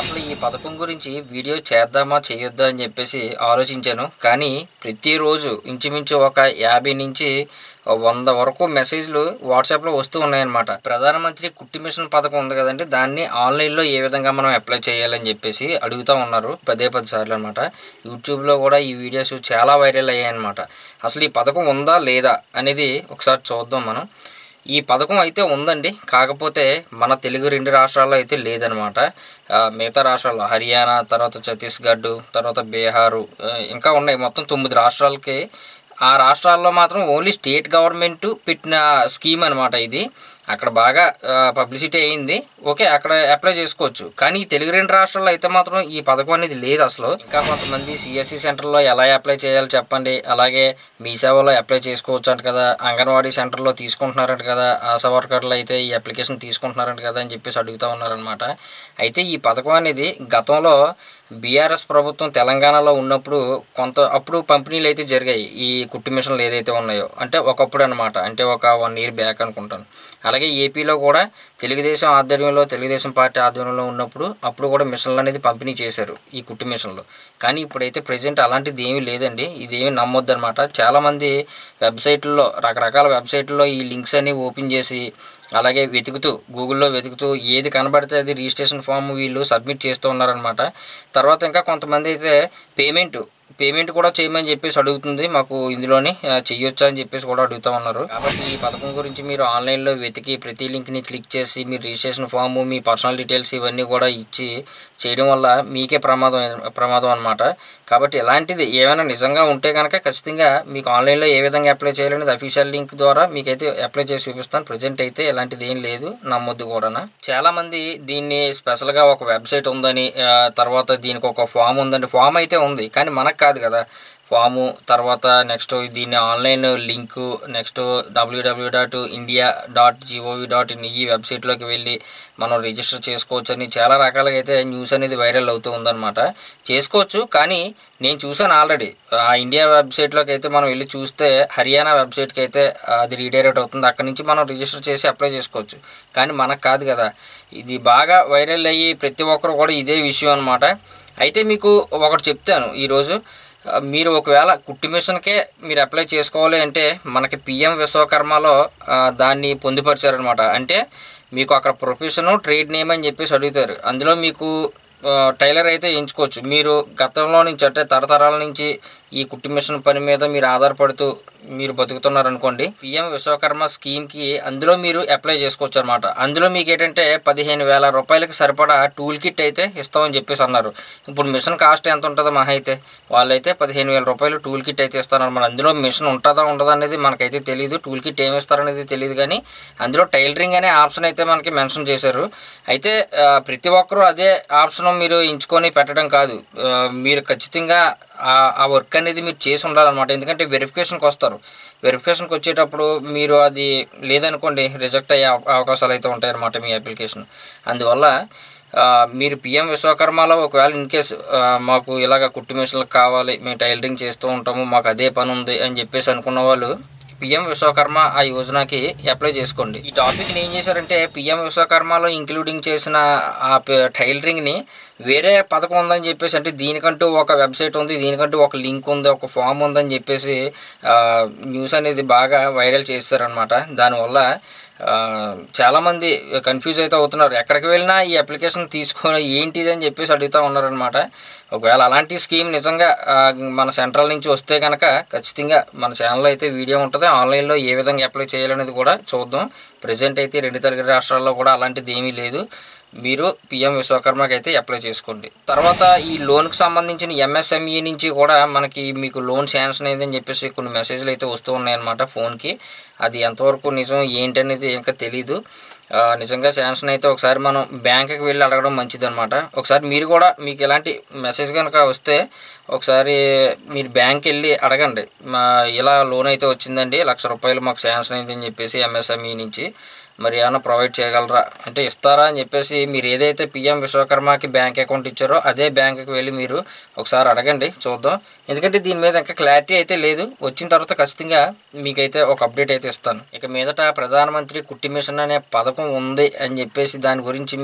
అసలు ఈ పథకం గురించి వీడియో చేద్దామా చేయొద్దా అని చెప్పేసి ఆలోచించాను కానీ ప్రతిరోజు ఇంచుమించు ఒక యాభై నుంచి వంద వరకు మెసేజ్లు వాట్సాప్లో వస్తూ ఉన్నాయన్నమాట ప్రధానమంత్రి కుట్టి మిషన్ పథకం ఉంది కదండి దాన్ని ఆన్లైన్లో ఏ విధంగా మనం అప్లై చేయాలని చెప్పేసి అడుగుతూ ఉన్నారు పదే పది సార్లు అనమాట యూట్యూబ్లో కూడా ఈ వీడియోస్ చాలా వైరల్ అయ్యాయి అనమాట అసలు ఈ పథకం ఉందా లేదా అనేది ఒకసారి చూద్దాం మనం ఈ పథకం అయితే ఉందండి కాకపోతే మన తెలుగు రెండు రాష్ట్రాల్లో అయితే లేదనమాట ఆ, మిగతా రాష్ట్రాల్లో హర్యానా తర్వాత ఛత్తీస్గఢ్ తర్వాత బీహారు ఆ, ఇంకా ఉన్నాయి మొత్తం తొమ్మిది రాష్ట్రాలకి ఆ రాష్ట్రాల్లో మాత్రం ఓన్లీ స్టేట్ గవర్నమెంట్ పెట్టిన స్కీమ్ అనమాట ఇది అక్కడ బాగా పబ్లిసిటీ అయింది ఓకే అక్కడ అప్లై చేసుకోవచ్చు కానీ ఈ తెలుగు రెండు రాష్ట్రాల్లో అయితే మాత్రం ఈ పథకం అనేది లేదు అసలు ఇంకా కొంతమంది సిఎస్సి సెంటర్లో ఎలా అప్లై చేయాలో చెప్పండి అలాగే మీ సేవలో అప్లై చేసుకోవచ్చు అంట కదా అంగన్వాడీ సెంటర్లో తీసుకుంటున్నారంట కదా ఆశా వర్కర్లు అయితే ఈ అప్లికేషన్ తీసుకుంటున్నారంట కదా అని చెప్పేసి అడుగుతూ ఉన్నారనమాట అయితే ఈ పథకం అనేది గతంలో బీఆర్ఎస్ ప్రభుత్వం తెలంగాణలో ఉన్నప్పుడు కొంత అప్పుడు పంపిణీలు అయితే జరిగాయి ఈ కుట్టి మిషన్లు ఏదైతే ఉన్నాయో అంటే ఒకప్పుడు అనమాట అంటే ఒక వన్ ఇయర్ బ్యాక్ అనుకుంటాను అలాగే ఏపీలో కూడా తెలుగుదేశం ఆధ్వర్యంలో తెలుగుదేశం పార్టీ ఆధ్వర్యంలో ఉన్నప్పుడు అప్పుడు కూడా మిషన్లు అనేది పంపిణీ చేశారు ఈ కుట్టి మిషన్లు కానీ ఇప్పుడైతే ప్రజెంట్ అలాంటిది ఏమీ లేదండి ఇదేమీ నమ్మొద్దు అనమాట చాలామంది వెబ్సైట్లలో రకరకాల వెబ్సైట్లలో ఈ లింక్స్ అన్ని ఓపెన్ చేసి అలాగే వెతుకుతూ గూగుల్లో వెతుకుతూ ఏది కనబడితే అది రిజిస్ట్రేషన్ ఫామ్ వీళ్ళు సబ్మిట్ చేస్తూ ఉన్నారనమాట తర్వాత ఇంకా కొంతమంది అయితే పేమెంట్ పేమెంట్ కూడా చేయమని చెప్పేసి అడుగుతుంది మాకు ఇందులోని ఆ, చెయ్యొచ్చా అని చెప్పేసి కూడా అడుగుతూ ఉన్నారు కాబట్టి ఈ పథకం గురించి మీరు ఆన్లైన్లో వెతికి ప్రతి లింక్ని క్లిక్ చేసి మీ రిజిస్ట్రేషన్ ఫామ్ మీ పర్సనల్ డీటెయిల్స్ ఇవన్నీ కూడా ఇచ్చి చేయడం వల్ల మీకే ప్రమాదం ప్రమాదం అనమాట కాబట్టి ఇలాంటిది ఏమైనా నిజంగా ఉంటే కనుక ఖచ్చితంగా మీకు ఆన్లైన్లో ఏ విధంగా అప్లై చేయాలనేది అఫీషియల్ లింక్ ద్వారా మీకైతే అప్లై చేసి చూపిస్తాను ప్రజెంట్ అయితే ఇలాంటిది ఏం లేదు నమ్మొద్దు కూడా చాలా మంది దీన్ని స్పెషల్గా ఒక వెబ్సైట్ ఉందని ఆ, తర్వాత దీనికి ఒక ఫామ్ ఉందని ఫామ్ అయితే ఉంది కానీ మనకు కాదు కదా ఫాము తర్వాత నెక్స్ట్ దీన్ని online link next W W dot India dot gov dot in ఈ వెబ్సైట్లోకి వెళ్ళి మనం రిజిస్టర్ చేసుకోవచ్చు అని చాలా రకాలుగా అయితే న్యూస్ అనేది వైరల్ అవుతూ ఉందన్నమాట చేసుకోవచ్చు కానీ నేను చూసాను ఆల్రెడీ ఆ ఇండియా వెబ్సైట్లోకి అయితే మనం వెళ్ళి చూస్తే హర్యానా వెబ్సైట్కి అయితే అది రీడైరెక్ట్ అవుతుంది అక్కడ నుంచి మనం రిజిస్టర్ చేసి అప్లై చేసుకోవచ్చు కానీ మనకు కాదు కదా ఇది బాగా వైరల్ అయ్యి ప్రతి ఒక్కరు కూడా ఇదే విషయం అనమాట అయితే మీకు ఒకటి చెప్తాను ఈరోజు ఆ, మీరు ఒకవేళ కుట్టి మిషన్కే మీరు అప్లై చేసుకోవాలి అంటే మనకి పిఎం విశ్వకర్మలో ఆ, దాన్ని పొందుపరిచారనమాట అంటే మీకు అక్కడ ప్రొఫెషను ట్రేడ్ నేమ్ అని చెప్పేసి అడుగుతారు అందులో మీకు ఆ, టైలర్ అయితే ఎంచుకోవచ్చు మీరు గతంలో నుంచి అంటే తరతరాల నుంచి ఈ కుట్టి మిషన్ పని మీద మీరు ఆధారపడుతూ మీరు బతుకుతున్నారు అనుకోండి పిఎం విశ్వకర్మ స్కీమ్కి అందులో మీరు అప్లై చేసుకోవచ్చు అనమాట అందులో మీకు ఏంటంటే పదిహేను వేల రూపాయలకి సరిపడా టూల్ కిట్ అయితే ఇస్తామని చెప్పేసి అన్నారు ఇప్పుడు మిషన్ కాస్ట్ ఎంత ఉంటుందో మహా అయితే వాళ్ళైతే పదిహేను వేల రూపాయలు టూల్ కిట్ అయితే ఇస్తారన్నమాట అందులో మిషన్ ఉంటుందా ఉండదా అనేది మనకైతే తెలియదు టూల్ కిట్ ఏమి ఇస్తారనేది తెలియదు కానీ అందులో టైలరింగ్ అనే ఆప్షన్ అయితే మనకి మెన్షన్ చేశారు అయితే ఆ, ప్రతి ఒక్కరూ అదే ఆప్షన్ మీరు ఎంచుకొని పెట్టడం కాదు ఆ, మీరు ఖచ్చితంగా ఆ- ఆ వర్క్ అనేది మీరు చేసి ఉండాలన్నమాట ఎందుకంటే వెరిఫికేషన్కి వస్తారు వెరిఫికేషన్కి వచ్చేటప్పుడు మీరు అది లేదనుకోండి రిజెక్ట్ అయ్యే అవ- అవకాశాలు అయితే ఉంటాయన్నమాట మీ అప్లికేషన్ అందువల్ల ఆ, మీరు పిఎం విశ్వకర్మలో ఒకవేళ ఇన్ కేస్ మాకు ఇలాగ కుట్టు మిషన్లు కావాలి మేము టైలరింగ్ చేస్తూ ఉంటాము మాకు అదే పని ఉంది అని చెప్పేసి అనుకున్న వాళ్ళు పిఎం విశ్వకర్మ ఆ యోజనకి అప్లై చేసుకోండి ఈ టాపిక్ని ఏం చేశారంటే పిఎం విశ్వకర్మలో ఇంక్లూడింగ్ చేసిన ఆ ప- టైలరింగ్ని వేరే పథకం ఉందని చెప్పేసి అంటే దీనికంటూ ఒక వెబ్సైట్ ఉంది దీనికంటూ ఒక లింక్ ఉంది ఒక ఫామ్ ఉందని చెప్పేసి ఆ, న్యూస్ అనేది బాగా వైరల్ చేస్తారనమాట దానివల్ల ఆ, చాలామంది కన్ఫ్యూజ్ అయితే అవుతున్నారు ఎక్కడికి వెళ్ళినా ఈ అప్లికేషన్ తీసుకొని ఏంటిది అని చెప్పేసి అడుగుతూ ఉన్నారనమాట ఒకవేళ అలాంటి స్కీమ్ నిజంగా ఆ, మన సెంట్రల్ నుంచి వస్తే కనుక ఖచ్చితంగా మన ఛానల్లో అయితే వీడియో ఉంటుంది ఆన్లైన్లో ఏ విధంగా అప్లై చేయాలనేది కూడా చూద్దాం ప్రజెంట్ అయితే రెండు తెలుగు రాష్ట్రాల్లో కూడా అలాంటిది ఏమీ లేదు మీరు పిఎం విశ్వకర్మకి అయితే అప్లై చేసుకోండి తర్వాత ఈ లోన్కి సంబంధించిన ఎంఎస్ఎంఈ నుంచి కూడా మనకి మీకు లోన్ శాంక్షన్ అయిందని చెప్పేసి కొన్ని మెసేజ్లు అయితే వస్తూ ఉన్నాయన్నమాట ఫోన్కి అది ఎంతవరకు నిజం ఏంటనేది ఇంకా తెలీదు ఆ, నిజంగా శాంక్షన్ అయితే ఒకసారి మనం బ్యాంకుకి వెళ్ళి అడగడం మంచిది అనమాట ఒకసారి మీరు కూడా మీకు ఎలాంటి మెసేజ్ కనుక వస్తే ఒకసారి మీరు బ్యాంక్ వెళ్ళి అడగండి మా ఇలా లోన్ అయితే వచ్చిందండి లక్ష రూపాయలు మాకు శాంక్షన్ అయిందని చెప్పేసి ఎంఎస్ఎంఈ నుంచి మరి ఏమైనా ప్రొవైడ్ చేయగలరా అంటే ఇస్తారా అని చెప్పేసి మీరు ఏదైతే పిఎం విశ్వకర్మకి బ్యాంక్ అకౌంట్ ఇచ్చారో అదే బ్యాంకుకి వెళ్ళి మీరు ఒకసారి అడగండి చూద్దాం ఎందుకంటే దీని మీద ఇంకా క్లారిటీ అయితే లేదు వచ్చిన తర్వాత ఖచ్చితంగా మీకైతే ఒక అప్డేట్ అయితే ఇస్తాను ఇక మీదట ప్రధానమంత్రి కుట్టి మిషన్ అనే పథకం ఉంది అని చెప్పేసి దాని గురించి మీరు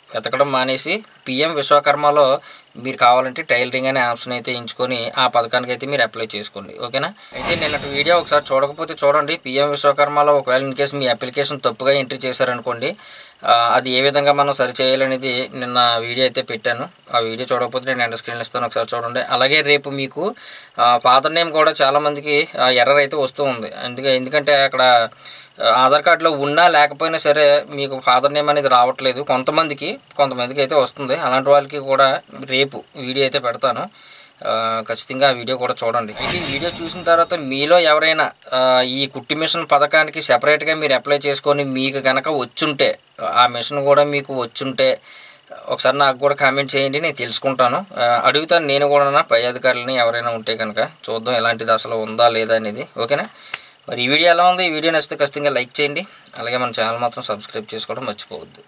వెతకడం మానేసి పిఎం విశ్వకర్మలో మీరు కావాలంటే టైలరింగ్ అనే ఆప్షన్ అయితే ఎంచుకొని ఆ పథకానికి అయితే మీరు అప్లై చేసుకోండి ఓకేనా అయితే నిన్నటి వీడియో ఒకసారి చూడకపోతే చూడండి పిఎం విశ్వకర్మలో ఒకవేళ ఇన్ కేసు మీ అప్లికేషన్ తప్పుగా ఎంట్రీ చేశారనుకోండి ఆ, అది ఏ విధంగా మనం సరి చేయాలనేది నిన్న వీడియో అయితే పెట్టాను ఆ వీడియో చూడకపోతే నేను ఎండ స్క్రీన్ ఇస్తాను ఒకసారి చూడండి అలాగే రేపు మీకు ఫాదర్ నేమ్ కూడా చాలామందికి ఎర్రర్ అయితే వస్తూ ఉంది అందుకే ఎందుకంటే అక్కడ ఆ, ఆధార్ కార్డులో ఉన్నా లేకపోయినా సరే మీకు ఫాదర్ నేమ్ అనేది రావట్లేదు కొంతమందికి కొంతమందికి అయితే వస్తుంది అలాంటి వాళ్ళకి కూడా రేపు వీడియో అయితే పెడతాను ఆ, ఖచ్చితంగా ఆ వీడియో కూడా చూడండి అయితే ఈ వీడియో చూసిన తర్వాత మీలో ఎవరైనా ఆ, ఈ కుట్టి మిషన్ పథకానికి సెపరేట్గా మీరు అప్లై చేసుకొని మీకు కనుక వచ్చుంటే ఆ మిషన్ కూడా మీకు వచ్చుంటే ఒకసారి నాకు కూడా కామెంట్ చేయండి నేను తెలుసుకుంటాను ఆ, అడుగుతాను నేను కూడా పై అధికారులని ఎవరైనా ఉంటే కనుక చూద్దాం ఎలాంటిది అసలు ఉందా లేదా అనేది ఓకేనా మరి ఈ వీడియో ఎలా ఉంది ఈ వీడియో నచ్చితే ఖచ్చితంగా లైక్ చేయండి అలాగే మన ఛానల్ మాత్రం సబ్స్క్రైబ్ చేసుకోవడం మర్చిపోవద్దు